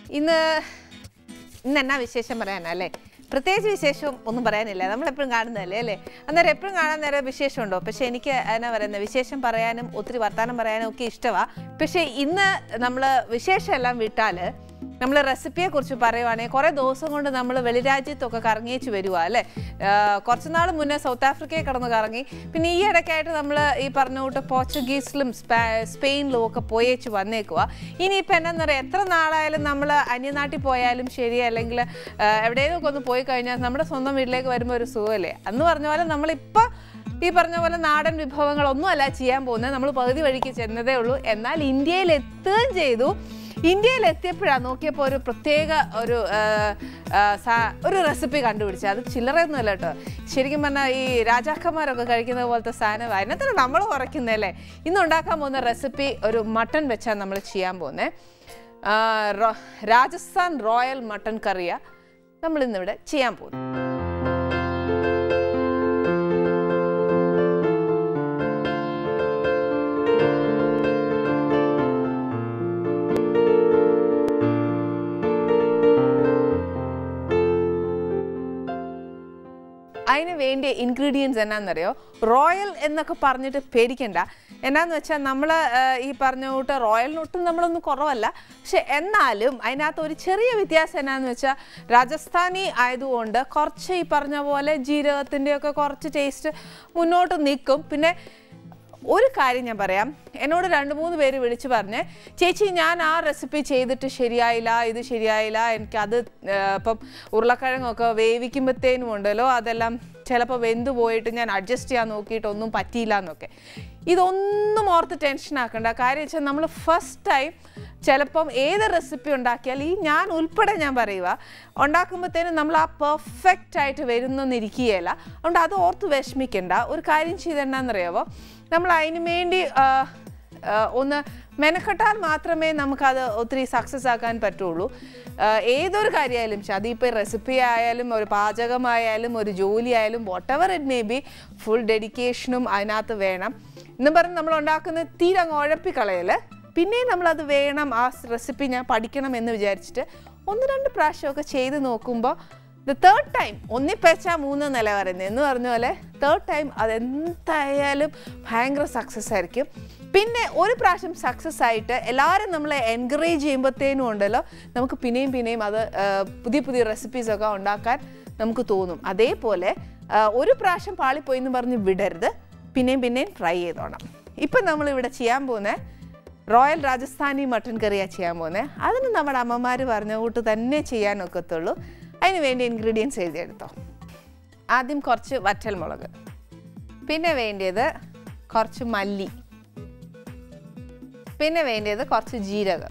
ഇന്ന് ഇന്ന് എന്നാ വിശേഷം പറയാനാ അല്ലേ പ്രത്യേകിച്ച് വിശേഷം ഒന്നും പറയാനില്ല നമ്മളെപ്പോഴും കാണുന്നതല്ലേ അല്ലേ അന്നേരം എപ്പോഴും കാണാൻ നേരം വിശേഷമുണ്ടോ പക്ഷെ എനിക്ക് എന്നാ പറയുന്നത് വിശേഷം പറയാനും ഒത്തിരി വർത്തമാനം പറയാനും ഒക്കെ ഇഷ്ടമാണ് പക്ഷേ ഇന്ന് നമ്മൾ വിശേഷമെല്ലാം വിട്ടാൽ നമ്മൾ റെസിപ്പിയെ കുറിച്ച് പറയുവാണെങ്കിൽ കുറേ ദിവസം കൊണ്ട് നമ്മൾ വെളിരാജ്യത്തൊക്കെ കറങ്ങിയേച്ച് വരുവാ അല്ലേ ആഹ് കുറച്ച് നാൾ മുന്നേ സൗത്ത് ആഫ്രിക്കയിൽ കിടന്ന് കറങ്ങി പിന്നെ ഈ ഇടയ്ക്കായിട്ട് നമ്മൾ ഈ പറഞ്ഞ കൂട്ട് പോർച്ചുഗീസിലും സ്പെ- സ്പെയിനിലും ഒക്കെ പോയേച്ച് വന്നേക്കുക ഇനിയിപ്പോൾ എന്നാന്ന് പറയാം എത്ര നാളായാലും നമ്മൾ അന്യനാട്ടിൽ പോയാലും ശരി അല്ലെങ്കിൽ എവിടെയെങ്കിലും ഒക്കെ ഒന്ന് പോയി കഴിഞ്ഞാൽ നമ്മുടെ സ്വന്തം വീട്ടിലേക്ക് വരുമ്പോൾ ഒരു സുഖമല്ലേ അന്ന് പറഞ്ഞ പോലെ നമ്മളിപ്പോൾ ഈ പറഞ്ഞ പോലെ നാടൻ വിഭവങ്ങളൊന്നും അല്ല ചെയ്യാൻ പോകുന്നത് നമ്മൾ പകുതി വഴിക്ക് ചെന്നതേ ഉള്ളൂ എന്നാൽ ഇന്ത്യയിൽ എത്തുകയും ചെയ്തു ഇന്ത്യയിൽ എത്തിയപ്പോഴാണ് നോക്കിയപ്പോൾ ഒരു പ്രത്യേക ഒരു ആ, ആ, സാ- ഒരു റെസിപ്പി കണ്ടുപിടിച്ചത് അത് ചില്ലറയൊന്നുമല്ല കേട്ടോ ശരിക്കും പറഞ്ഞാൽ ഈ രാജാക്കന്മാരൊക്കെ കഴിക്കുന്ന പോലത്തെ സാധനം അതിനകത്ത് നമ്മൾ കുറയ്ക്കുന്നതല്ലേ ഇന്ന് ഉണ്ടാക്കാൻ പോകുന്ന റെസിപ്പി ഒരു മട്ടൺ വെച്ചാണ് നമ്മൾ ചെയ്യാൻ പോകുന്നത് രാജസ്ഥാൻ റോയൽ മട്ടൺ കറിയാണ് നമ്മൾ ഇന്നിവിടെ ചെയ്യാൻ പോകുന്നത് അതിന് വേണ്ടിയ ഇൻഗ്രീഡിയൻസ് എന്നാന്നറിയോ റോയൽ എന്നൊക്കെ പറഞ്ഞിട്ട് പേടിക്കണ്ട എന്നാന്ന് വെച്ചാൽ നമ്മൾ ഈ പറഞ്ഞ കൂട്ട് റോയലിനൊട്ടും നമ്മളൊന്നും കുറവല്ല പക്ഷെ എന്നാലും അതിനകത്ത് ഒരു ചെറിയ വ്യത്യാസം എന്നാന്ന് വെച്ചാൽ രാജസ്ഥാനി ആയതുകൊണ്ട് കുറച്ച് ഈ പറഞ്ഞ പോലെ ജീരകത്തിൻ്റെയൊക്കെ കുറച്ച് ടേസ്റ്റ് മുന്നോട്ട് നിൽക്കും പിന്നെ ഒരു കാര്യം ഞാൻ പറയാം എന്നോട് രണ്ട് മൂന്ന് പേര് വിളിച്ചു പറഞ്ഞ് ചേച്ചി ഞാൻ ആ റെസിപ്പി ചെയ്തിട്ട് ശരിയായില്ല ഇത് ശരിയായില്ല എനിക്കത് ആ, ഇപ്പം ഉരുളക്കിഴങ്ങൊക്കെ വേവിക്കുമ്പോഴത്തേനും ഉണ്ടല്ലോ അതെല്ലാം ചിലപ്പോൾ വെന്ത് പോയിട്ട് ഞാൻ അഡ്ജസ്റ്റ് ചെയ്യാൻ നോക്കിയിട്ട് ഒന്നും പറ്റിയില്ല എന്നൊക്കെ ഇതൊന്നും ഓർത്ത് ടെൻഷൻ ആക്കണ്ട കാര്യം വെച്ചാൽ നമ്മൾ ഫസ്റ്റ് ടൈം ചിലപ്പം ഏത് റെസിപ്പി ഉണ്ടാക്കിയാൽ ഈ ഞാൻ ഉൾപ്പെടെ ഞാൻ പറയുക ഉണ്ടാക്കുമ്പോഴത്തേനും നമ്മൾ ആ പെർഫെക്റ്റ് ആയിട്ട് വരുന്നെന്നിരിക്കുകയല്ല അതുകൊണ്ട് അത് ഓർത്ത് വിഷമിക്കണ്ട ഒരു കാര്യം ചെയ്തെന്നാന്നറിയാവോ നമ്മൾ അതിന് വേണ്ടി ആ, ആ, ഒന്ന് മെനക്കെട്ടാൽ മാത്രമേ നമുക്കത് ഒത്തിരി സക്സസ് ആക്കാൻ പറ്റുള്ളൂ ആ, ഏതൊരു കാര്യമായാലും ശരി, അതിപ്പോൾ റെസിപ്പി ആയാലും ഒരു പാചകമായാലും ഒരു ജോലി ആയാലും whatever it may be full ഡെഡിക്കേഷനും അതിനകത്ത് വേണം എന്നും പറഞ്ഞ് നമ്മൾ ഉണ്ടാക്കുന്ന തീരെ അങ്ങ് ഉഴപ്പിക്കളയൽ പിന്നെയും നമ്മളത് വേണം ആ റെസിപ്പി ഞാൻ പഠിക്കണം എന്ന് വിചാരിച്ചിട്ട് ഒന്ന് രണ്ട് പ്രാവശ്യമൊക്കെ ചെയ്ത് നോക്കുമ്പോൾ ദ തേർഡ് ടൈം ഒന്നിപ്പച്ച മൂന്ന് നില പറയുന്നത് എന്ന് പറഞ്ഞ പോലെ തേർഡ് ടൈം അതെന്തായാലും ഭയങ്കര സക്സസ് ആയിരിക്കും പിന്നെ ഒരു പ്രാവശ്യം സക്സസ് ആയിട്ട് എല്ലാവരും നമ്മളെ എൻകറേജ് ചെയ്യുമ്പോഴത്തേനും ഉണ്ടല്ലോ നമുക്ക് പിന്നെയും പിന്നെയും അത് ആ, പുതിയ പുതിയ റെസിപ്പീസൊക്കെ ഉണ്ടാക്കാൻ നമുക്ക് തോന്നും അതേപോലെ ആ, ഒരു പ്രാവശ്യം പാളിപ്പോയി എന്ന് പറഞ്ഞ് വിടരുത് പിന്നെയും പിന്നെയും ട്രൈ ചെയ്തോണം ഇപ്പം നമ്മളിവിടെ ചെയ്യാൻ പോകുന്നത് റോയൽ രാജസ്ഥാനി മട്ടൻ കറിയാണ് ചെയ്യാൻ പോകുന്നത് അതിന് നമ്മുടെ അമ്മമാർ പറഞ്ഞ കൂട്ട് തന്നെ ചെയ്യാൻ ഒക്കത്തുള്ളൂ അതിന് വേണ്ടി ഇൻഗ്രീഡിയൻസ് എഴുതിയെടുത്തോ ആദ്യം കുറച്ച് വറ്റൽമുളക് പിന്നെ വേണ്ടിയത് കുറച്ച് മല്ലി പിന്നെ വേണ്ടിയത് കുറച്ച് ജീരകം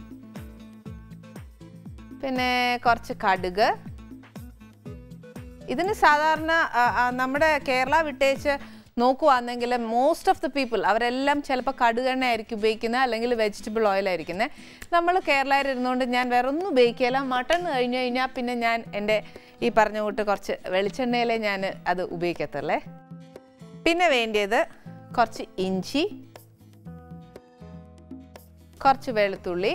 പിന്നെ കുറച്ച് കടുക് ഇതിന് സാധാരണ ആ, ആ, നമ്മുടെ കേരള വിട്ടേച്ച് നോക്കുവാണെങ്കിൽ മോസ്റ്റ് ഓഫ് ദി പീപ്പിൾ അവരെല്ലാം ചിലപ്പോൾ കടുകെണ്ണ ആയിരിക്കും ഉപയോഗിക്കുന്നത് അല്ലെങ്കിൽ വെജിറ്റബിൾ ഓയിൽ ആയിരിക്കുന്നത് നമ്മൾ കേരളയിൽ ഇരുന്നുകൊണ്ട് ഞാൻ വേറെ ഒന്നും ഉപയോഗിക്കില്ല മട്ടൺ കഴിഞ്ഞ് കഴിഞ്ഞാൽ പിന്നെ ഞാൻ എൻ്റെ ഈ പറഞ്ഞ കൂട്ട് കുറച്ച് വെളിച്ചെണ്ണയിലേ ഞാൻ അത് ഉപയോഗിക്കത്തുള്ളേ പിന്നെ വേണ്ടിയത് കുറച്ച് ഇഞ്ചി കുറച്ച് വെളുത്തുള്ളി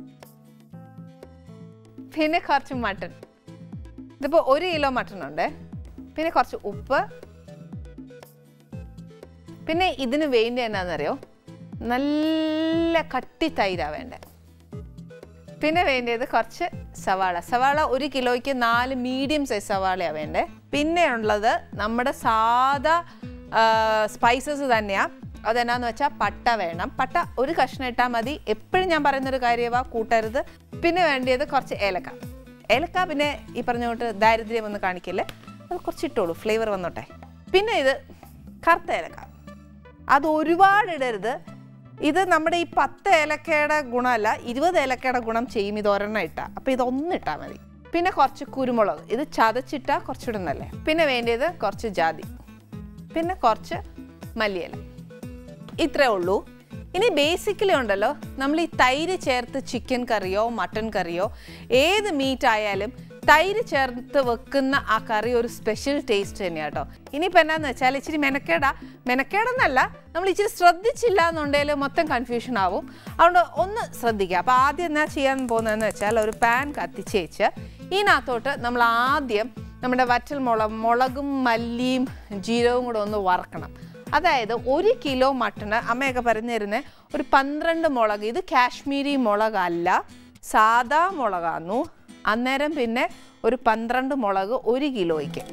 പിന്നെ കുറച്ച് മട്ടൺ ഇതിപ്പോൾ ഒരു കിലോ മട്ടൺ ഉണ്ട് പിന്നെ കുറച്ച് ഉപ്പ് പിന്നെ ഇതിന് വേണ്ടി എന്നാണെന്നറിയോ നല്ല കട്ടി തൈരാ വേണ്ടേ പിന്നെ വേണ്ടത് കുറച്ച് സവാള സവാള ഒരു കിലോയ്ക്ക് നാല് മീഡിയം സൈസ് സവാളയാണ് വേണ്ടേ പിന്നെ ഉള്ളത് നമ്മുടെ സാധാ സ്പൈസസ് തന്നെയാണ് അതെന്നാന്ന് വെച്ചാൽ പട്ട വേണം പട്ട ഒരു കഷ്ണം ഇട്ടാൽ മതി എപ്പോഴും ഞാൻ പറയുന്നൊരു കാര്യമാണ് കൂട്ടരുത് പിന്നെ വേണ്ടിയത് കുറച്ച് ഏലക്ക ഏലക്ക പിന്നെ ഈ പറഞ്ഞ കൊണ്ട് ദാരിദ്ര്യം ഒന്ന് കാണിക്കില്ലേ അത് കുറച്ച് ഇട്ടോളൂ ഫ്ലേവർ വന്നോട്ടെ പിന്നെ ഇത് കറുത്ത ഏലക്ക അത് ഒരുപാട് ഇടരുത് ഇത് നമ്മുടെ ഈ പത്ത് ഏലക്കയുടെ ഗുണമല്ല ഇരുപത് ഏലക്കയുടെ ഗുണം ചെയ്യും ഇത് ഒരെണ്ണം ഇട്ടാൽ അപ്പോൾ ഇതൊന്നും ഇട്ടാൽ മതി പിന്നെ കുറച്ച് കുരുമുളക് ഇത് ചതച്ചിട്ടാൽ കുറച്ചുകൂടെ നല്ലേ പിന്നെ വേണ്ടിയത് കുറച്ച് ജാതി പിന്നെ കുറച്ച് മല്ലിയില ഇത്രേ ഉള്ളൂ ഇനി ബേസിക്കലി ഉണ്ടല്ലോ നമ്മൾ ഈ തൈര് ചേർത്ത് ചിക്കൻ കറിയോ മട്ടൺ കറിയോ ഏത് മീറ്റ് ആയാലും തൈര് ചേർത്ത് വെക്കുന്ന ആ കറി ഒരു സ്പെഷ്യൽ ടേസ്റ്റ് തന്നെയാണ് കേട്ടോ ഇനിയിപ്പോൾ എന്നാന്ന് വെച്ചാൽ ഇച്ചിരി മെനക്കേടാ മെനക്കേടെന്നല്ല നമ്മൾ ഇച്ചിരി ശ്രദ്ധിച്ചില്ല എന്നുണ്ടെങ്കിൽ മൊത്തം കൺഫ്യൂഷൻ ആവും അതുകൊണ്ട് ഒന്ന് ശ്രദ്ധിക്കുക അപ്പോൾ ആദ്യം എന്നാ ചെയ്യാൻ പോകുന്നതെന്ന് വെച്ചാൽ ഒരു പാൻ കത്തിച്ച് വെച്ച് ഇതിനകത്തോട്ട് നമ്മൾ ആദ്യം നമ്മുടെ വറ്റൽ മുളക് മുളകും മല്ലിയും ജീരകവും കൂടെ ഒന്ന് വറക്കണം അതായത് ഒരു കിലോ മട്ടണ് അമ്മയൊക്കെ പറഞ്ഞു തരുന്നത് ഒരു പന്ത്രണ്ട് മുളക് ഇത് കാശ്മീരി മുളകല്ല സാദാ മുളകാന്നു അന്നേരം പിന്നെ ഒരു പന്ത്രണ്ട് മുളക് ഒരു കിലോയ്ക്ക്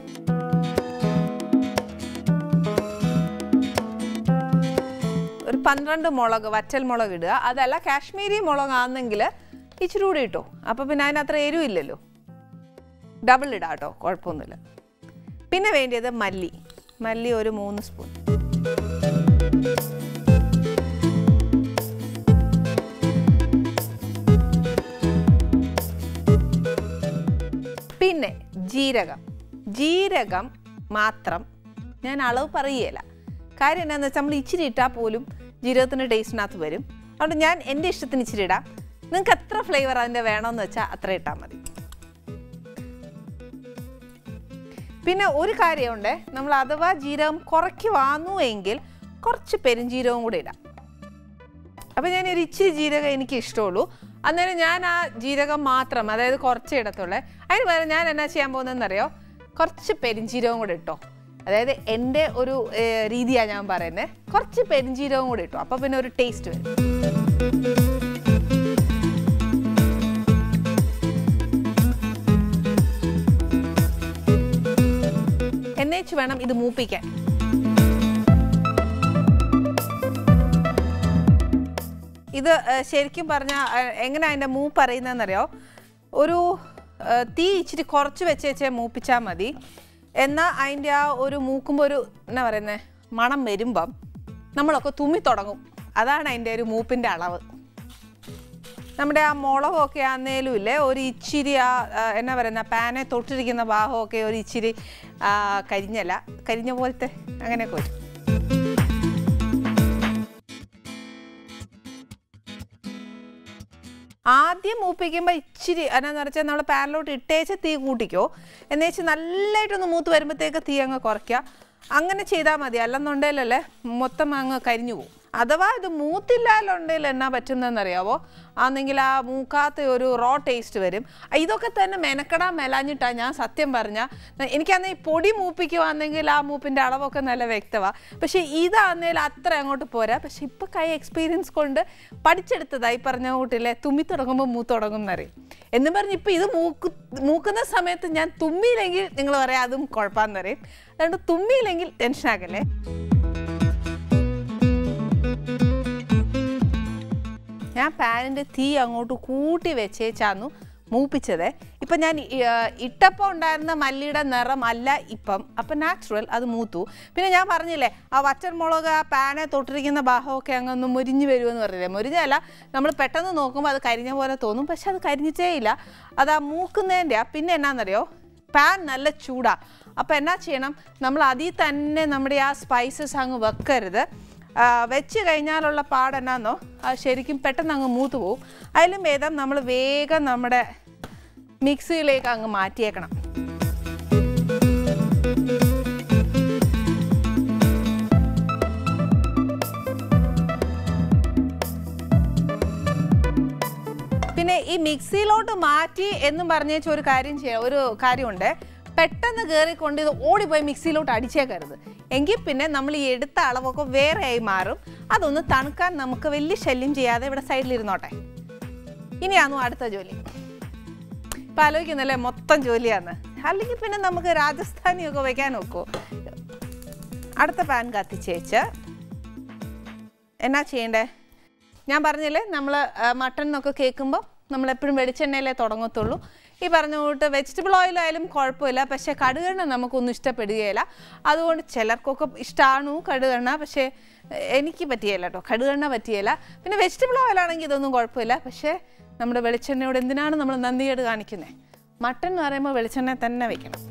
ഒരു പന്ത്രണ്ട് മുളക് വറ്റൽ മുളക് ഇടുക അതല്ല കാശ്മീരി മുളകാണെങ്കിൽ ഇച്ചിരി കൂടി ഇട്ടോ അപ്പോൾ പിന്നെ അതിനത്ര എരിവില്ലല്ലോ ഡബിൾ ഇടാം കേട്ടോ കുഴപ്പമൊന്നുമില്ല പിന്നെ വേണ്ടിയത് മല്ലി മല്ലി ഒരു മൂന്ന് സ്പൂൺ പിന്നെ ജീരകം ജീരകം മാത്രം ഞാൻ അളവ് പറയുകയില്ല കാര്യം എന്താണെന്ന് വെച്ചാൽ നമ്മൾ ഇച്ചിരി ഇട്ടാൽ പോലും ജീരകത്തിൻ്റെ ടേസ്റ്റിനകത്ത് വരും അതുകൊണ്ട് ഞാൻ എൻ്റെ ഇഷ്ടത്തിന് ഇച്ചിരി ഇടാം നിങ്ങൾക്ക് എത്ര ഫ്ലേവർ അതിൻ്റെ വേണമെന്ന് വെച്ചാൽ അത്ര ഇട്ടാൽ മതി പിന്നെ ഒരു കാര്യമുണ്ട് നമ്മൾ അഥവാ ജീരകം കുറയ്ക്കുവാന്നു എങ്കിൽ കുറച്ച് പെരുംജീരകവും കൂടെ ഇടാം അപ്പം ഞാൻ ഒരു ഇച്ചിരി ജീരകം എനിക്ക് ഇഷ്ടമുള്ളൂ അന്നേരം ഞാൻ ആ ജീരകം മാത്രം അതായത് കുറച്ച് ഇടത്തുള്ളേ അതിന് പകരം ഞാൻ എന്നാ ചെയ്യാൻ പോകുന്നതെന്നറിയോ കുറച്ച് പെരിഞ്ചീരകം കൂടെ ഇട്ടോ അതായത് എൻ്റെ ഒരു ഏർ, രീതിയാണ് ഞാൻ പറയുന്നത് കുറച്ച് പെരിഞ്ചീരകം കൂടെ ഇട്ടോ അപ്പോൾ പിന്നെ ഒരു ടേസ്റ്റ് വരും എന്നേച്ച് വേണം ഇത് മൂപ്പിക്കാൻ ഇത് ഏഹ്, ശരിക്കും പറഞ്ഞാൽ എങ്ങനെ അതിൻ്റെ മൂപ്പ് അറിയുന്നതെന്നറിയോ ഒരു ഏഹ്, തീ ഇച്ചിരി കുറച്ച് വെച്ച് വെച്ചേ മൂപ്പിച്ചാൽ മതി എന്നാൽ അതിൻ്റെ ആ ഒരു മൂക്കുമ്പോൾ ഒരു എന്നാ പറയുന്നത് മണം വരുമ്പം നമ്മളൊക്കെ തുമ്മി തുടങ്ങും അതാണ് അതിൻ്റെ ഒരു മൂപ്പിൻ്റെ അളവ് നമ്മുടെ ആ മുളകൊക്കെ ആന്നേലും ഇല്ലേ ഒരു ഇച്ചിരി ആ ആ, എന്നാ പറയുന്ന പാനെ തൊട്ടിരിക്കുന്ന ഭാഗമൊക്കെ ഒരു ഇച്ചിരി ആ, കരിഞ്ഞല്ല കരിഞ്ഞ പോലത്തെ അങ്ങനെയൊക്കെ വരും ആദ്യം മൂപ്പിക്കുമ്പോൾ ഇച്ചിരി എന്നാന്ന് വെച്ചാൽ നമ്മൾ പാനിലോട്ട് ഇട്ടേച്ച് തീ കൂട്ടിക്കോ എന്നുവെച്ച് നല്ലതായിട്ടൊന്ന് മൂത്ത് വരുമ്പോഴത്തേക്ക് തീ അങ്ങ് കുറയ്ക്കുക അങ്ങനെ ചെയ്താൽ മതി അല്ലെന്നുണ്ടെങ്കിലല്ലേ മൊത്തം അങ്ങ് കരിഞ്ഞു പോകും അഥവാ ഇത് മൂത്തില്ലാലുണ്ടെങ്കിൽ എന്നാ പറ്റുന്നതെന്നറിയാവോ ആണെങ്കിൽ ആ മൂക്കാത്ത ഒരു റോ ടേസ്റ്റ് വരും ആ, ഇതൊക്കെ തന്നെ മെനക്കെടാൻ മെലാഞ്ഞിട്ടാണ് ഞാൻ സത്യം പറഞ്ഞാൽ എനിക്കന്ന് ഈ പൊടി മൂപ്പിക്കുവാണെങ്കിൽ ആ മൂപ്പിൻ്റെ അളവൊക്കെ നല്ല വ്യക്തമാണ് പക്ഷേ ഇതാന്നേൽ അത്ര അങ്ങോട്ട് പോരാ പക്ഷെ ഇപ്പം കൈ എക്സ്പീരിയൻസ് കൊണ്ട് പഠിച്ചെടുത്തതായി പറഞ്ഞ കൂട്ടില്ലേ തുമ്മി തുടങ്ങുമ്പോൾ മൂത്ത് തുടങ്ങും എന്നറിയും എന്നും പറഞ്ഞ് ഇപ്പം ഇത് മൂക്ക് മൂക്കുന്ന സമയത്ത് ഞാൻ തുമ്മിയില്ലെങ്കിൽ നിങ്ങൾ പറയാം അതും കുഴപ്പമെന്ന് പറയും അതുകൊണ്ട് തുമ്മിയില്ലെങ്കിൽ ടെൻഷനാകല്ലേ ഞാൻ പാനിൻ്റെ തീ അങ്ങോട്ട് കൂട്ടി വെച്ചേച്ചാന്നു മൂപ്പിച്ചത് ഇപ്പം ഞാൻ ഇ- ആ, ഇട്ടപ്പോൾ ഉണ്ടായിരുന്ന മല്ലിയുടെ നിറം അല്ല ഇപ്പം അപ്പം നാച്ചുറൽ അത് മൂത്തു പിന്നെ ഞാൻ പറഞ്ഞില്ലേ ആ വറ്റൻമുളക് ആ പാനെ തൊട്ടിരിക്കുന്ന ഭാഗമൊക്കെ അങ്ങ് ഒന്ന് മുരിഞ്ഞ് വരുമെന്ന് പറഞ്ഞില്ലേ മുരിഞ്ഞല്ല നമ്മൾ പെട്ടെന്ന് നോക്കുമ്പോൾ അത് കരിഞ്ഞ പോലെ തോന്നും പക്ഷെ അത് കരിഞ്ഞിട്ടേ ഇല്ല അത് ആ മൂക്കുന്നതിൻ്റെ പിന്നെ എന്നാന്നറിയോ പാൻ നല്ല ചൂടാ അപ്പോൾ എന്നാ ചെയ്യണം നമ്മൾ അതിൽ തന്നെ നമ്മുടെ ആ സ്പൈസസ് അങ്ങ് വെക്കരുത് ആ, വെച്ച് കഴിഞ്ഞാലുള്ള പാടെന്നാന്നോ അത് ശരിക്കും പെട്ടെന്ന് അങ്ങ് മൂത്ത് പോവും അതിലും ഭേദം നമ്മൾ വേഗം നമ്മുടെ മിക്സിയിലേക്ക് അങ്ങ് മാറ്റിയേക്കണം പിന്നെ ഈ മിക്സിയിലോട്ട് മാറ്റി എന്നും പറഞ്ഞേച്ച ഒരു കാര്യം ചെയ്യാം ഒരു കാര്യമുണ്ട് പെട്ടെന്ന് കയറിക്കൊണ്ട് ഇത് ഓടിപ്പോയി മിക്സിയിലോട്ട് അടിച്ചേക്കരുത് എങ്കിൽ പിന്നെ നമ്മൾ ഈ എടുത്ത അളവൊക്കെ വേറെ ആയി മാറും അതൊന്ന് തണുക്കാൻ നമുക്ക് വലിയ ശല്യം ചെയ്യാതെ ഇവിടെ സൈഡിലിരുന്നോട്ടെ ഇനിയാണോ അടുത്ത ജോലി ഇപ്പം ആലോചിക്കുന്നല്ലേ മൊത്തം ജോലിയാണ് അല്ലെങ്കിൽ പിന്നെ നമുക്ക് രാജസ്ഥാനിയൊക്കെ വെക്കാൻ നോക്കുമോ അടുത്ത പാൻ കത്തിച്ചേച്ച് എന്നാ ചെയ്യണ്ടേ ഞാൻ പറഞ്ഞില്ലേ നമ്മൾ മട്ടൺ എന്നൊക്കെ കേൾക്കുമ്പോൾ നമ്മൾ എപ്പോഴും വെളിച്ചെണ്ണയിലേ തുടങ്ങത്തുള്ളൂ ഈ പറഞ്ഞ കൂട്ട് വെജിറ്റബിൾ ഓയിൽ ആയാലും കുഴപ്പമില്ല പക്ഷേ കടുകെണ്ണ നമുക്കൊന്നും ഇഷ്ടപ്പെടുകയില്ല അതുകൊണ്ട് ചിലർക്കൊക്കെ ഇഷ്ടമാണ് കടുകെണ്ണ പക്ഷേ എ- എനിക്ക് പറ്റിയല്ല കേട്ടോ കടുകെണ്ണ പറ്റിയല്ല പിന്നെ വെജിറ്റബിൾ ഓയിലാണെങ്കിൽ ഇതൊന്നും കുഴപ്പമില്ല പക്ഷേ നമ്മുടെ വെളിച്ചെണ്ണയോട് എന്തിനാണ് നമ്മൾ നന്ദികേട് കാണിക്കുന്നത് മട്ടൺ എന്ന് പറയുമ്പോൾ വെളിച്ചെണ്ണ തന്നെ വെക്കണം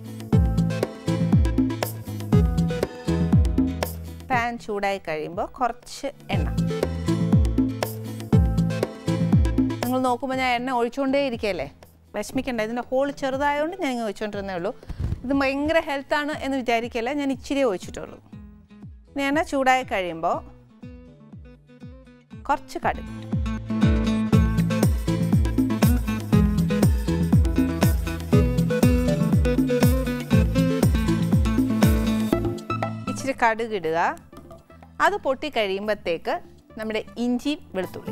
പാൻ ചൂടായി കഴിയുമ്പോൾ കുറച്ച് എണ്ണ നിങ്ങൾ നോക്കുമ്പോൾ ഞാൻ എണ്ണ ഒഴിച്ചുകൊണ്ടേ ഇരിക്കല്ലേ വിഷമിക്കണ്ട ഇതിൻ്റെ ഹോൾ ചെറുതായതുകൊണ്ട് ഞാൻ ഇങ്ങനെ ഒഴിച്ചുകൊണ്ടിരുന്നേ ഉള്ളൂ ഇത് ഭയങ്കര ഹെൽത്താണ് എന്ന് വിചാരിക്കില്ല ഞാൻ ഇച്ചിരി ഒഴിച്ചിട്ടുള്ളൂ ഇനി എണ്ണ ചൂടായി കഴിയുമ്പോൾ കുറച്ച് കടുക് ഇച്ചിരി കടുക് ഇടുക അത് പൊട്ടി കഴിയുമ്പോഴത്തേക്ക് നമ്മുടെ ഇഞ്ചിയും വെളുത്തുള്ളി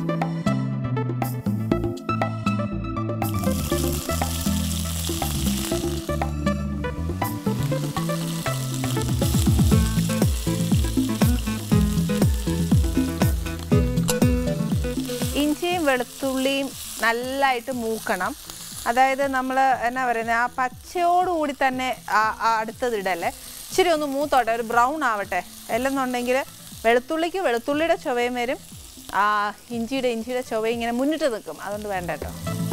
ഇഞ്ചിയും വെളുത്തുള്ളിയും നല്ലതായിട്ട് മൂക്കണം അതായത് നമ്മൾ എന്നാ പറയുന്നത് ആ പച്ചയോടുകൂടി തന്നെ ആ ആ അടുത്തത് ഇടല്ലേ ഇച്ചിരി ഒന്ന് മൂത്തോട്ടെ ഒരു ബ്രൗൺ ആവട്ടെ അല്ലെന്നുണ്ടെങ്കിൽ വെളുത്തുള്ളിക്ക് വെളുത്തുള്ളിയുടെ ചുവയും വരും ആ ഇഞ്ചിയുടെ ഇഞ്ചിയുടെ ചുവയും ഇങ്ങനെ മുന്നിട്ട് നിൽക്കും അതുകൊണ്ട് വേണ്ട കേട്ടോ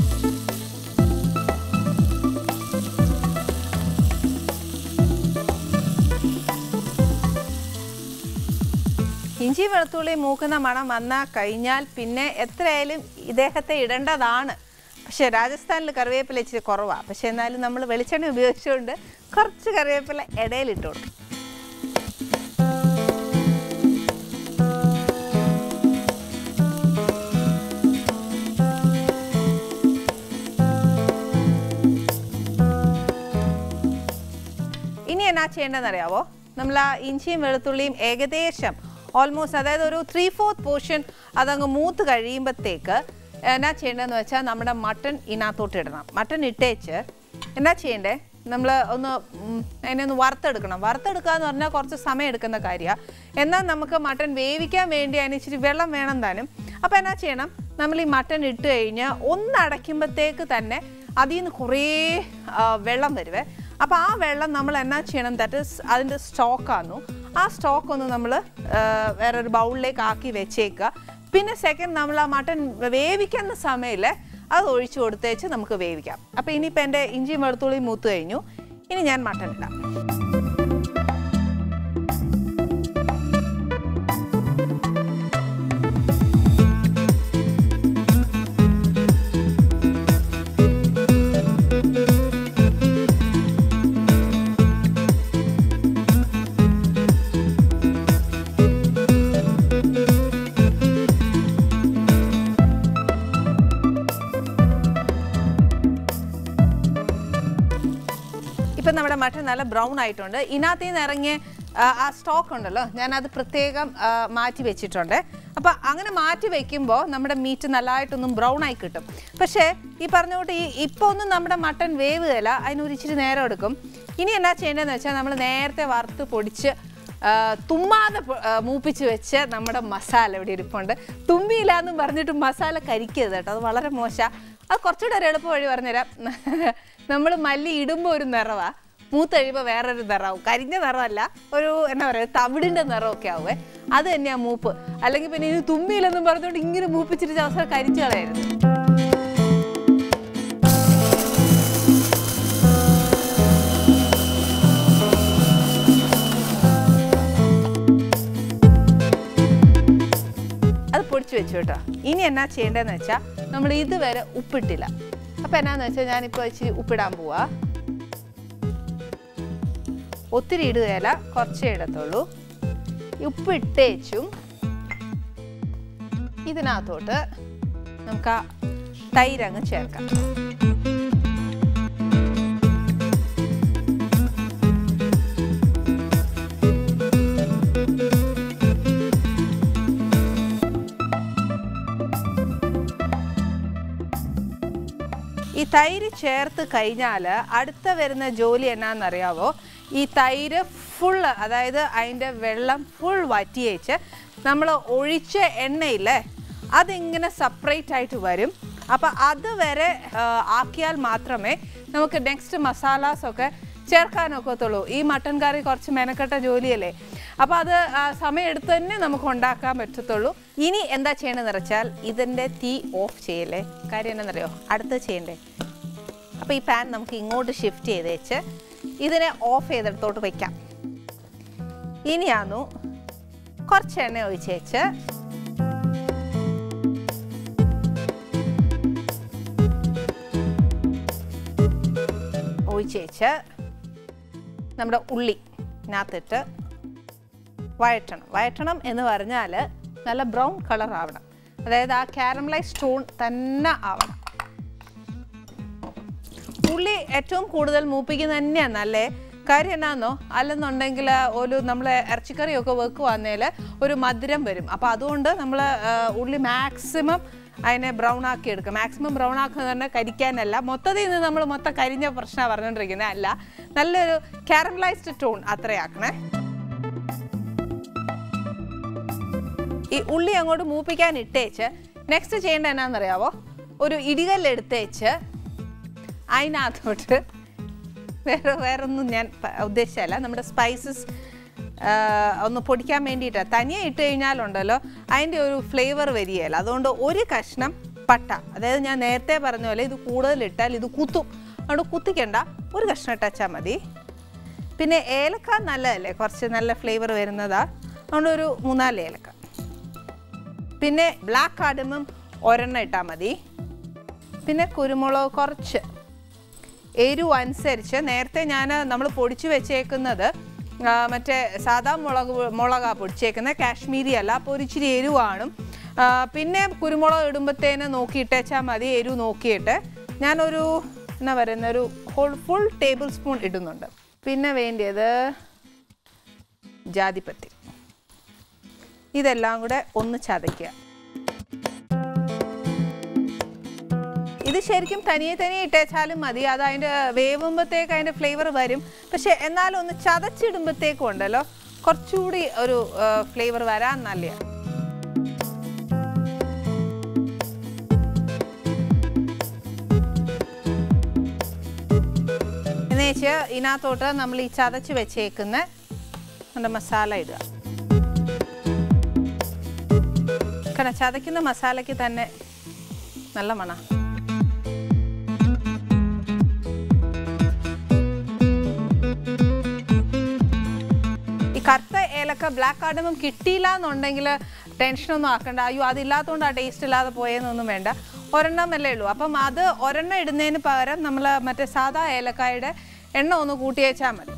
ഇഞ്ചി വെളുത്തുള്ളി മൂക്കുന്ന മണം വന്നാൽ കഴിഞ്ഞാൽ പിന്നെ എത്രയായാലും ഇദ്ദേഹത്തെ ഇടേണ്ടതാണ് പക്ഷേ രാജസ്ഥാനിൽ കറിവേപ്പില ഇച്ചിരി കുറവാണ് പക്ഷേ എന്നാലും നമ്മൾ വെളിച്ചെണ്ണ ഉപയോഗിച്ചുകൊണ്ട് കുറച്ച് കറിവേപ്പില ഇടയിലിട്ട് കൊടുക്കും ഇനി എന്നാ ചെയ്യേണ്ടതെന്ന് അറിയാവോ നമ്മൾ ആ ഇഞ്ചിയും വെളുത്തുള്ളിയും ഏകദേശം ഓൾമോസ്റ്റ് അതായത് ഒരു ത്രീ ഫോർത്ത് പോർഷൻ അതങ്ങ് മൂത്ത് കഴിയുമ്പോഴത്തേക്ക് എന്നാ ചെയ്യേണ്ടതെന്ന് വെച്ചാൽ നമ്മുടെ മട്ടൺ ഇതിനകത്തോട്ട് ഇടണം മട്ടൺ ഇട്ടേച്ച് എന്നാ ചെയ്യണ്ടേ നമ്മൾ ഒന്ന് ഉം, അതിനെ ഒന്ന് വറുത്തെടുക്കണം വറുത്തെടുക്കുക എന്ന് പറഞ്ഞാൽ കുറച്ച് സമയം എടുക്കുന്ന കാര്യമാണ് എന്നാൽ നമുക്ക് മട്ടൺ വേവിക്കാൻ വേണ്ടി അതിന് ഇച്ചിരി വെള്ളം വേണം താനും അപ്പോൾ എന്നാ ചെയ്യണം നമ്മൾ ഈ മട്ടൺ ഇട്ട് കഴിഞ്ഞാൽ ഒന്ന് അടയ്ക്കുമ്പോഴത്തേക്ക് തന്നെ അതിൽ നിന്ന് കുറേ ആ, വെള്ളം വരുവേ അപ്പോൾ ആ വെള്ളം നമ്മൾ എന്നാ ചെയ്യണം ദാറ്റ് ഇസ് അതിൻ്റെ സ്റ്റോക്കാന്നു ആ സ്റ്റോക്ക് ഒന്ന് നമ്മൾ വേറൊരു ബൗളിലേക്ക് ആക്കി വെച്ചേക്കുക പിന്നെ സെക്കൻഡ് നമ്മൾ ആ മട്ടൺ വേവിക്കുന്ന സമയത്തിൽ അത് ഒഴിച്ചു കൊടുത്തേച്ച് നമുക്ക് വേവിക്കാം അപ്പോൾ ഇനിയിപ്പോൾ എൻ്റെ ഇഞ്ചിയും വെളുത്തുള്ളിയും മൂത്ത് കഴിഞ്ഞു ഇനി ഞാൻ മട്ടൺ ഇടാം ഇപ്പം നമ്മുടെ മട്ടൺ നല്ല ബ്രൗൺ ആയിട്ടുണ്ട് ഇതിനകത്ത് നിന്ന് ഇറങ്ങിയ ആ, ആ സ്റ്റോക്ക് ഉണ്ടല്ലോ ഞാനത് പ്രത്യേകം ആ, മാറ്റി വെച്ചിട്ടുണ്ട് അപ്പോൾ അങ്ങനെ മാറ്റി വെക്കുമ്പോൾ നമ്മുടെ മീറ്റ് നല്ലതായിട്ടൊന്നും ബ്രൗൺ ആയി കിട്ടും പക്ഷേ ഈ പറഞ്ഞ കൂട്ട് ഈ ഇപ്പോൾ ഒന്നും നമ്മുടെ മട്ടൺ വേവുകയില്ല അതിനൊരു ഇച്ചിരി നേരം എടുക്കും ഇനി എന്നാ ചെയ്യേണ്ടതെന്ന് വെച്ചാൽ നമ്മൾ നേരത്തെ വറുത്ത് പൊടിച്ച് ആ, തുമ്മാതെ പൊ- ആ, മൂപ്പിച്ച് വെച്ച് നമ്മുടെ മസാല ഇവിടെ ഇരിപ്പുണ്ട് തുമ്പിയില്ല എന്നും പറഞ്ഞിട്ട് മസാല കരിക്കരുത് കേട്ടോ അത് വളരെ മോശമാണ് അത് കുറച്ചുകൂടെ ഒരു എളുപ്പ വഴി പറഞ്ഞുതരാം നമ്മൾ മല്ലി ഇടുമ്പോൾ ഒരു നിറവാ മൂത്ത് കഴിയുമ്പോൾ വേറൊരു നിറമാവും കരിഞ്ഞ നിറമല്ല ഒരു എന്നാ പറയുക തവിടിൻ്റെ നിറമൊക്കെ ആവുമേ അത് തന്നെയാണ് മൂപ്പ് അല്ലെങ്കിൽ പിന്നെ ഇത് തുമ്പിയില്ലെന്നും പറഞ്ഞുകൊണ്ട് ഇങ്ങനെ മൂപ്പിച്ചിട്ട് അവസരം കരിച്ചു കളയായിരുന്നു അത് പൊടിച്ചു വെച്ചു കേട്ടോ ഇനി എന്നാ ചെയ്യേണ്ടതെന്ന് വെച്ചാൽ നമ്മൾ ഇതുവരെ ഉപ്പിട്ടില്ല അപ്പം എന്നാന്ന് വെച്ചാൽ ഞാനിപ്പോൾ ഇച്ചിരി ഉപ്പിടാൻ പോവാ ഒത്തിരി ഇടുകയില്ല കുറച്ചേ ഇടത്തുള്ളൂ ഈ ഉപ്പ് ഇട്ടേച്ചും ഇതിനകത്തോട്ട് നമുക്ക് ആ തൈരങ്ങ് ചേർക്കാം ഈ തൈര് ചേർത്ത് കഴിഞ്ഞാൽ അടുത്ത വരുന്ന ജോലി എന്നാണെന്നറിയാവോ ഈ തൈര് ഫുൾ അതായത് അതിൻ്റെ വെള്ളം ഫുൾ വറ്റിയേച്ച് നമ്മൾ ഒഴിച്ച എണ്ണയില്ലേ അതിങ്ങനെ സെപ്പറേറ്റ് ആയിട്ട് വരും അപ്പോൾ അത് വരെ ആ, ആക്കിയാൽ മാത്രമേ നമുക്ക് നെക്സ്റ്റ് മസാലാസൊക്കെ ചേർക്കാനൊക്കത്തുള്ളൂ ഈ മട്ടൻ കറി കുറച്ച് മെനക്കെട്ട ജോലിയല്ലേ അപ്പോൾ അത് ആ, സമയമെടുത്ത് തന്നെ നമുക്ക് ഉണ്ടാക്കാൻ പറ്റത്തുള്ളൂ ഇനി എന്താ ചെയ്യണമെന്ന് വെച്ചാൽ ഇതിൻ്റെ തീ ഓഫ് ചെയ്യല്ലേ കാര്യം എന്താണെന്നറിയോ അടുത്ത് ചെയ്യണ്ടേ അപ്പോൾ ഈ പാൻ നമുക്ക് ഇങ്ങോട്ട് ഷിഫ്റ്റ് ചെയ്ത് വെച്ച് ഇതിനെ ഓഫ് ചെയ്തെടുത്തോട്ട് വയ്ക്കാം ഇനിയാന്നു കുറച്ച് എണ്ണ ഒഴിച്ച് വെച്ച് ഒഴിച്ചേച്ച് നമ്മുടെ ഉള്ളി ഇതിനകത്തിട്ട് വഴറ്റണം വഴറ്റണം എന്ന് പറഞ്ഞാൽ നല്ല ബ്രൗൺ കളർ ആവണം അതായത് ആ കാരമലൈസ് സ്റ്റോൺ തന്നെ ആവണം ഉള്ളി ഏറ്റവും കൂടുതൽ മൂപ്പിക്കുന്നത് തന്നെയാണ് നല്ലേ കാര്യം എന്നാന്നോ അല്ലെന്നുണ്ടെങ്കിൽ ഒരു നമ്മൾ ഇറച്ചിക്കറിയൊക്കെ വെക്കുവാന്നേൽ ഒരു മധുരം വരും അപ്പോൾ അതുകൊണ്ട് നമ്മൾ ഉള്ളി മാക്സിമം അതിനെ ബ്രൗൺ ആക്കി എടുക്കുക മാക്സിമം ബ്രൗൺ ആക്കുക തന്നെ കരിക്കാനല്ല മൊത്തത്തിൽ നിന്ന് നമ്മൾ മൊത്തം കരിഞ്ഞ പ്രശ്നമാണ് പറഞ്ഞുകൊണ്ടിരിക്കുന്നത് അല്ല നല്ലൊരു കാരമലൈസ്ഡ് ടോൺ അത്രയാക്കണേ ഈ ഉള്ളി അങ്ങോട്ട് മൂപ്പിക്കാൻ ഇട്ടേച്ച് നെക്സ്റ്റ് ചെയ്യേണ്ട എന്നാണെന്നറിയാവോ ഒരു ഇടികല്ലെടുത്തേച്ച് അതിനകത്തോട്ട് വേറെ വേറൊന്നും ഞാൻ പ- ഉദ്ദേശിച്ചല്ല നമ്മുടെ സ്പൈസസ് ഒന്ന് പൊടിക്കാൻ വേണ്ടിയിട്ടാണ് തനിയെ ഇട്ട് കഴിഞ്ഞാലുണ്ടല്ലോ അതിൻ്റെ ഒരു ഫ്ലേവർ വരികയില്ല അതുകൊണ്ട് ഒരു കഷ്ണം പട്ട അതായത് ഞാൻ നേരത്തെ പറഞ്ഞ പോലെ ഇത് കൂടുതൽ ഇട്ടാൽ ഇത് കുത്തും അതുകൊണ്ട് കുത്തിക്കണ്ട ഒരു കഷ്ണം ഇട്ടാച്ചാൽ മതി പിന്നെ ഏലക്ക നല്ലതല്ലേ കുറച്ച് നല്ല ഫ്ലേവർ വരുന്നതാ അതുകൊണ്ട് ഒരു മൂന്നാല് ഏലക്ക പിന്നെ ബ്ലാക്ക് കാർഡമം ഒരെണ്ണം ഇട്ടാൽ മതി പിന്നെ കുരുമുളക് കുറച്ച് എരിവ് അനുസരിച്ച് നേരത്തെ ഞാൻ നമ്മൾ പൊടിച്ചു വെച്ചേക്കുന്നത് ആ, മറ്റേ സാധാ മുളക് മുളകാ പൊടിച്ചേക്കുന്നത് കാശ്മീരി അല്ല അപ്പോൾ ഒരു ഇച്ചിരി എരിവ് കാണും ആ, പിന്നെ കുരുമുളക് ഇടുമ്പോഴത്തേന് നോക്കിയിട്ടേച്ചാൽ മതി എരിവ് നോക്കിയിട്ട് ഞാനൊരു എന്നാ പറയുന്ന ഒരു ഹോൾ ഫുൾ ടേബിൾ സ്പൂൺ ഇടുന്നുണ്ട് പിന്നെ വേണ്ടിയത് ജാതിപ്പത്തി ഇതെല്ലാം കൂടെ ഒന്ന് ചതയ്ക്കുക ഇത് ശരിക്കും തനിയെ തനിയെ ഇട്ടേച്ചാലും മതി അത് അതിൻ്റെ വേവുമ്പോഴത്തേക്ക് അതിൻ്റെ ഫ്ലേവർ വരും പക്ഷെ എന്നാലും ഒന്ന് ചതച്ചിടുമ്പോഴത്തേക്കും ഉണ്ടല്ലോ കുറച്ചുകൂടി ഒരു ഫ്ലേവർ വരാൻ നല്ല എന്ന് വെച്ച് ഇതിനകത്തോട്ട് നമ്മൾ ഈ ചതച്ച് വെച്ചേക്കുന്ന നമ്മുടെ മസാല ഇടുക കാരണം ചതയ്ക്കുന്ന മസാലയ്ക്ക് തന്നെ നല്ല മണം ഈ കറുത്ത ഏലക്ക ബ്ലാക്ക് കാർഡമം കിട്ടിയില്ല എന്നുണ്ടെങ്കിൽ ടെൻഷനൊന്നും ആക്കണ്ട അയ്യോ അതില്ലാത്തതുകൊണ്ട് ആ ടേസ്റ്റ് ഇല്ലാതെ പോയെന്നൊന്നും വേണ്ട ഒരെണ്ണമല്ലേ ഉള്ളൂ അപ്പം അത് ഒരെണ്ണം ഇടുന്നതിന് പകരം നമ്മൾ മറ്റേ സാധാ ഏലക്കായുടെ എണ്ണ ഒന്ന് കൂട്ടി വെച്ചാൽ മതി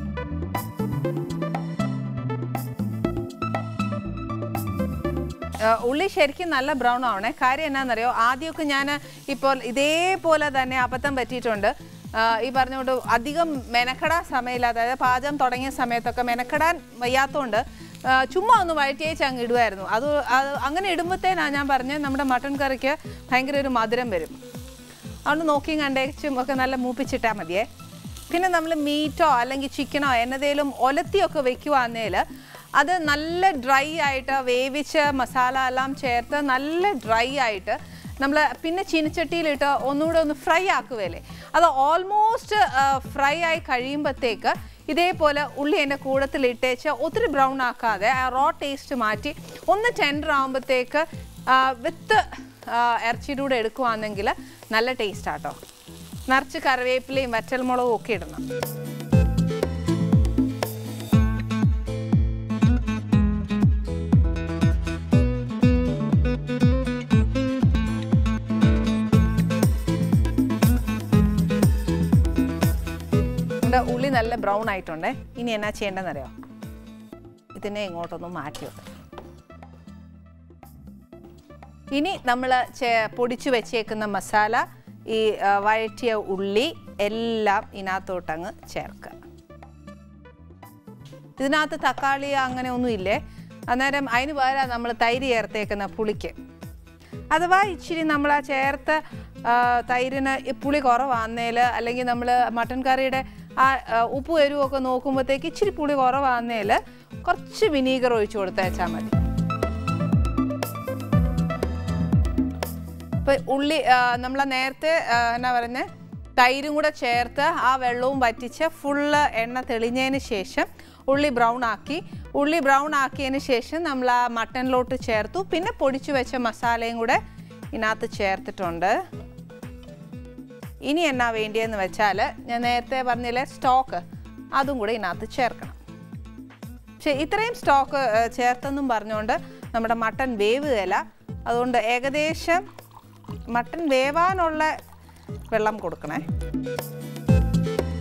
ആ, ഉള്ളി ശരിക്കും നല്ല ബ്രൗൺ ആവണേ കാര്യം എന്നാണെന്നറിയോ ആദ്യമൊക്കെ ഞാൻ ഇപ്പോൾ ഇതേപോലെ തന്നെ അബദ്ധം പറ്റിയിട്ടുണ്ട് ആ, ഈ പറഞ്ഞുകൊണ്ട് അധികം മെനക്കെടാൻ സമയമില്ലാതെ അതായത് പാചകം തുടങ്ങിയ സമയത്തൊക്കെ മെനക്കെടാൻ വയ്യാത്തതുകൊണ്ട് ആ, ചുമ്മാ ഒന്ന് വഴറ്റിയേച്ച് അങ്ങ് ഇടുമായിരുന്നു അത് അത് അങ്ങനെ ഇടുമ്പോഴത്തേനാണ് ഞാൻ പറഞ്ഞത് നമ്മുടെ മട്ടൻ കറിക്ക് ഭയങ്കര ഒരു മധുരം വരും അതുകൊണ്ട് നോക്കിയും കണ്ടേച്ചും ഒക്കെ നല്ല മൂപ്പിച്ചിട്ടാൽ മതിയേ പിന്നെ നമ്മൾ മീറ്റോ അല്ലെങ്കിൽ ചിക്കനോ എന്നതേലും ഒലത്തിയൊക്കെ വെക്കുവാന്നേൽ അത് നല്ല ഡ്രൈ ആയിട്ട് വേവിച്ച് മസാല എല്ലാം ചേർത്ത് നല്ല ഡ്രൈ ആയിട്ട് നമ്മൾ പിന്നെ ചീനച്ചട്ടിയിലിട്ട് ഒന്നുകൂടെ ഒന്ന് ഫ്രൈ ആക്കുവല്ലേ അത് ഓൾമോസ്റ്റ് ഫ്രൈ ആയി കഴിയുമ്പോഴത്തേക്ക് ഇതേപോലെ ഉള്ളി എൻ്റെ കൂടത്തിൽ ഇട്ടേച്ച് ഒത്തിരി ബ്രൗൺ ആക്കാതെ ആ റോ ടേസ്റ്റ് മാറ്റി ഒന്ന് ടെൻഡർ ആകുമ്പോഴത്തേക്ക് വിത്ത് ഇറച്ചിയുടെ കൂടെ എടുക്കുവാണെങ്കിൽ നല്ല ടേസ്റ്റ് ആട്ടോ നിറച്ച് കറിവേപ്പിലയും വറ്റൽമുളകും ഒക്കെ ഇടണം നമ്മുടെ ഉള്ളി നല്ല ബ്രൗൺ ആയിട്ടുണ്ട് ഇനി എന്നാ ചെയ്യേണ്ടതെന്നറിയോ ഇതിനെ ഇങ്ങോട്ടൊന്ന് മാറ്റി വെക്കാം ഇനി നമ്മൾ പൊടിച്ചു വെച്ചേക്കുന്ന മസാല ഈ ആ, വഴറ്റിയ ഉള്ളി എല്ലാം ഇതിനകത്തോട്ടങ്ങ് ചേർക്കുക ഇതിനകത്ത് തക്കാളി അങ്ങനെ ഒന്നും ഇല്ലേ അന്നേരം അതിന് പകരം നമ്മൾ തൈര് ചേർത്തേക്കുന്ന പുളിക്ക് അഥവാ ഇച്ചിരി നമ്മൾ ആ ചേർത്ത ആ, തൈരിന് ഈ പുളി കുറവാന്നേൽ അല്ലെങ്കിൽ നമ്മൾ മട്ടൻ കറിയുടെ ആ ആ, ഉപ്പ് എരിവൊക്കെ നോക്കുമ്പോഴത്തേക്ക് ഇച്ചിരി പുളി കുറവാന്നേൽ കുറച്ച് വിനീഗർ ഒഴിച്ചു കൊടുത്തേച്ചാൽ മതി ഇപ്പൊ ഉള്ളി നമ്മൾ നേരത്തെ ആ, എന്നാ പറയുന്നത് തൈരും കൂടെ ചേർത്ത് ആ വെള്ളവും വറ്റിച്ച് ഫുള്ള് എണ്ണ തെളിഞ്ഞതിന് ശേഷം ഉള്ളി ബ്രൗൺ ആക്കി ഉള്ളി ബ്രൗൺ ആക്കിയതിന് ശേഷം നമ്മൾ ആ മട്ടനിലോട്ട് ചേർത്തു പിന്നെ പൊടിച്ചു വെച്ച മസാലയും കൂടെ ഇതിനകത്ത് ചേർത്തിട്ടുണ്ട് ഇനി എന്നാ വേണ്ടിയെന്ന് വെച്ചാൽ ഞാൻ നേരത്തെ പറഞ്ഞില്ലേ സ്റ്റോക്ക് അതും കൂടെ ഇതിനകത്ത് ചേർക്കണം പക്ഷേ ഇത്രയും സ്റ്റോക്ക് ചേർത്തെന്നും പറഞ്ഞുകൊണ്ട് നമ്മുടെ മട്ടൻ വേവുകയില്ല അതുകൊണ്ട് ഏകദേശം മട്ടൻ വേവാനുള്ള വെള്ളം കൊടുക്കണേ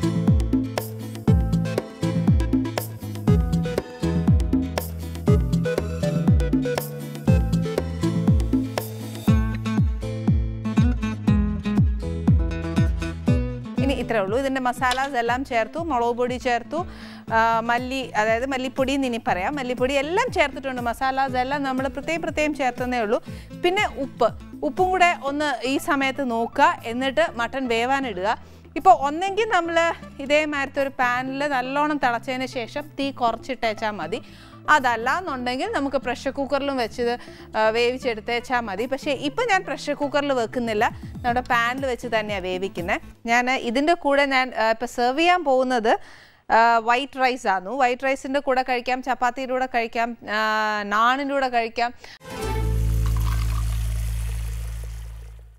ഇനി ഇത്രേ ഉള്ളൂ ഇതിൻ്റെ മസാലാസ് എല്ലാം ചേർത്തു മുളക് പൊടി ചേർത്തു ആ, മല്ലി അതായത് മല്ലിപ്പൊടി എന്ന് ഇനി പറയാം മല്ലിപ്പൊടി എല്ലാം ചേർത്തിട്ടുണ്ട് മസാലാസ് എല്ലാം നമ്മൾ പ്രത്യേകം പ്രത്യേകം ചേർത്തതേ ഉള്ളൂ പിന്നെ ഉപ്പ് ഉപ്പും കൂടെ ഒന്ന് ഈ സമയത്ത് നോക്കുക എന്നിട്ട് മട്ടൺ വേവാനിടുക ഇപ്പോൾ ഒന്നെങ്കിൽ നമ്മൾ ഇതേമാരത്തെ ഒരു പാനിൽ നല്ലോണം തിളച്ചതിന് ശേഷം തീ കുറച്ചിട്ടേച്ചാൽ മതി അതല്ല എന്നുണ്ടെങ്കിൽ നമുക്ക് പ്രഷർ കുക്കറിലും വെച്ചത് ആ, വേവിച്ചെടുത്തേച്ചാൽ മതി പക്ഷേ ഇപ്പം ഞാൻ പ്രഷർ കുക്കറിൽ വെക്കുന്നില്ല നമ്മുടെ പാനിൽ വെച്ച് തന്നെയാണ് വേവിക്കുന്നത് ഞാൻ ഇതിൻ്റെ കൂടെ ഞാൻ ഇപ്പോൾ സെർവ് ചെയ്യാൻ പോകുന്നത് വൈറ്റ് റൈസ് ആണ് വൈറ്റ് റൈസിൻ്റെ കൂടെ കഴിക്കാം ചപ്പാത്തിയുടെ കൂടെ കഴിക്കാം ആ, നാണിൻ്റെ കൂടെ കഴിക്കാം